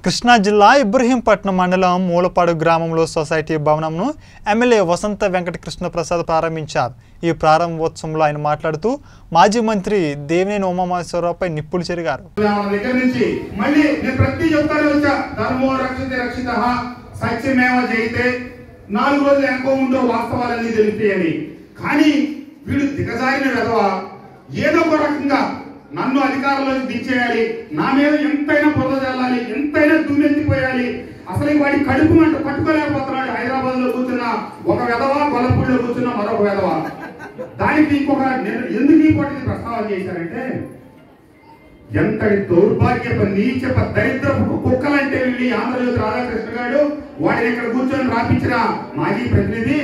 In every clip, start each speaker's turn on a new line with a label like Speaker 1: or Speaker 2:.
Speaker 1: కృష్ణా జిల్లా ఇబ్రహీంపట్నం మండలం మూలపాడు గ్రామంలో సొసైటీ భవనంను ఎమ్మెల్యే వసంత వెంకట కృష్ణప్రసాద్ ప్రారంభించారు ఈ ప్రారంభోత్సవంలో ఆయన మాట్లాడుతూ మాజీ మంత్రి దేవినేని ఉమామహేశ్వరరావుపై నిప్పులు చెరిగారు
Speaker 2: మన దగ్గర నుంచి మళ్ళీ నేను ప్రతి చెప్తానే వచ్చా ధర్మో రక్షిత రక్షిత సత్యమేవ జయితే నాలుగు రోజులు వెనకో ముందో వాస్తవాలన్నీ తెలిపాయని కానీ వీడు దిగజారిన వెధవ ఏదో ఒక రకంగా నన్ను అధికారంలోకి దించేయాలి నా మీద ఎంతైనా పొద చల్లాలి ఎంతైనా దుమ్మెత్తిపోయాలి అసలు ఈ వాడి కడుపు మంట పట్టుకోలేకపోతున్నాడు హైదరాబాద్ లో కూర్చున్న ఒక వెధవ కొలపూడిలో కూర్చున్న మరొక వెధవ దానికి ఇంకొక నిర్- ఎందుకు ఈ పోటీ ప్రస్తావన చేశారంటే ఎంతటి దౌర్భాగ్యప నీచప దరిద్రపు కుక్కలంటే వెళ్ళి ఆంధ్రజ్యోతి రాధాకృష్ణ గారు వాడిని ఇక్కడ కూర్చొని రాపించిన మాజీ ప్రతినిధి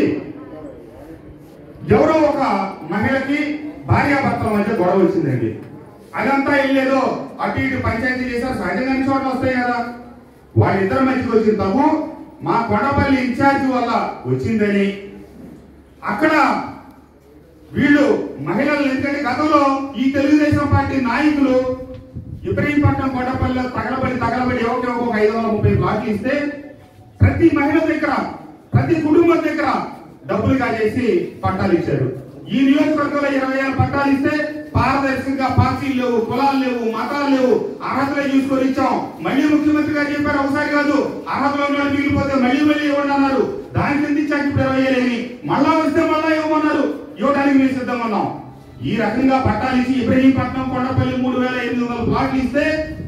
Speaker 2: ఎవరో ఒక మహిళకి భార్యాభర్తల మధ్య గొడవ వచ్చిందండి అదంతా వెళ్ళేదో అటు ఇటు పంచాయతీ చేశారు సహజంగా అన్ని చోట్ల వస్తాయి కదా వాళ్ళిద్దరి మధ్యకి వచ్చిన తమ్ము మా కొండపల్లి ఇన్ఛార్జి వల్ల వచ్చిందని అక్కడ వీళ్ళు మహిళలు ఎందుకంటే గతంలో ఈ తెలుగుదేశం పార్టీ నాయకులు ఇబ్రహీంపట్నం కొండపల్లిలో తగలబడి తగలబడి ఎవరికి ఒక ఐదు వందల ముప్పై ప్లాట్లు ఇస్తే ప్రతి మహిళ దగ్గర ప్రతి కుటుంబం దగ్గర డబ్బులు కాజేసి పట్టాలు ఇచ్చారు ఈ నియోజకవర్గంలో ఇరవై ఆరు పట్టాలు ఇస్తే పారదర్శకంగా పార్టీలు లేవు కులాలు లేవు మతాలు లేవు అర్హతలే చూసుకొని ఇచ్చాం మళ్ళీ ముఖ్యమంత్రి గారు చెప్పారు ఒకసారి కాదు అర్హతలో ఉన్న వాళ్ళు మిగిలిపోతే మళ్ళీ మళ్ళీ ఇవ్వండి అన్నారు దాని కింద ఇచ్చాక ఇప్పుడు ఇరవై ఏలేని మళ్ళా వస్తే మళ్ళా ఇవ్వమన్నారు ఇవ్వడానికి మేము సిద్ధంగా ఉన్నాం ఈ రకంగా పట్టాలు ఇచ్చి ఇబ్రహీంపట్నం కొండపల్లి మూడు వేల ఎనిమిది వందల ప్లాట్లు ఇస్తే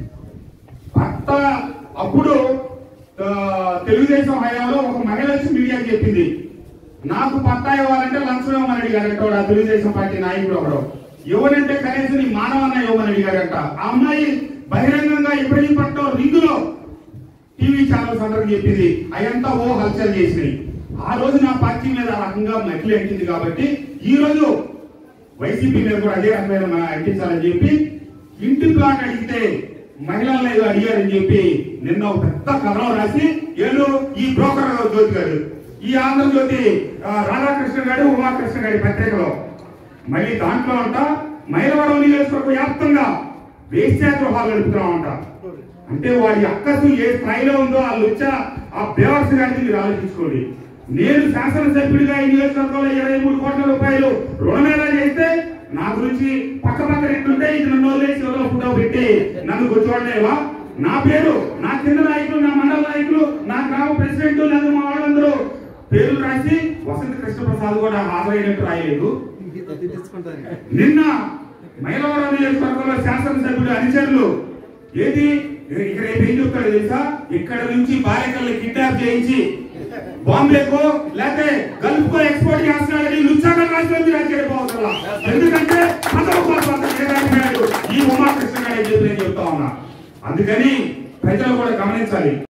Speaker 2: పట్ట అప్పుడు ఆ, తెలుగుదేశం హయాంలో ఒక మహిళ వచ్చి మీడియాకి చెప్పింది నాకు పట్టా ఇవ్వాలంటే లంచం ఇవ్వమని అడిగారంట వాడు ఆ తెలుగుదేశం పార్టీ నాయకుడు ఒకడు ఇవ్వనంటే కనీసం నీ మానవన్న ఇవ్వమని అడిగారంట ఆ అమ్మాయి బహిరంగంగా ఇబ్రహీంపట్నం రింగులో టీవీ ఛానల్స్ అందరికి చెప్పింది అయంతా ఓ హల్చల్ చేసినాయి ఆ రోజు నా పార్టీ మీద ఆ రకంగా మకిలి అంటింది కాబట్టి ఈ రోజు వైసీపీ మీద కూడా అదే రకమైన మా అంటించాలని చెప్పి ఇంటి ప్లాట్ అడిగితే మహిళలను ఏదో అడిగారని చెప్పి నిన్న ఒక పెద్ద కథనం రాసి ఏళ్ళు ఈ బ్రోకర్ జ్యోతి గారు ఈ ఆంధ్రజ్యోతి ఆ, రాధాకృష్ణ గారు ఉమాకృష్ణ గారి పత్రికలో మళ్ళీ దాంట్లో అంట మైలవరం నియోజకవర్గ వ్యాప్తంగా వేశ్యా గృహాలు నడుపుతున్నామంట అంటే వాడి అక్కసు ఏ స్థాయిలో ఉందో ఆ లుచ్చ ఆ బేవర్స్ గారిని మీరు ఆలోచించుకోండి నేను శాసనసభ్యుడిగా ఈ నియోజకవర్గంలో ఇరవై మూడు కోట్ల రూపాయలు రుణమేళా చేస్తే నా గురించి పక్క పక్క రెట్లుంటే ఇది నన్ను వదిలేసి ఎవరో ఫోటో పెట్టి నన్ను కూర్చోడలేవా నా పేరు నా కింద నాయకులు నా మండల నాయకులు నా గ్రామ ప్రెసిడెంట్ లేదా మా వాళ్ళందరూ పేర్లు రాసి వసంత కృష్ణప్రసాద్ కూడా హాజరైనట్టు రాయలేదు నిన్న మైలవరం నియోజకవర్గంలో శాసనసభ్యుడు అనుచరులు ఏది ఇక్కడ రేపు ఏం చెప్తాడు తెలుసా ఇక్కడ నుంచి బాలికల్ని కిడ్నాప్ చేయించి బాంబేకో లేకపోతే గల్ఫ్ కో ఎక్స్పోర్ట్ చేస్తున్నాడని లుచ్చాగా రాష్ట్రం మీరు ఆశ్చర్యపోవట్లా ఎందుకంటే పదవ పాత్ర ఈ ఉమాకృష్ణ గారు చెప్పి నేను చెప్తా ఉన్నా అందుకని ప్రజలు కూడా గమనించాలి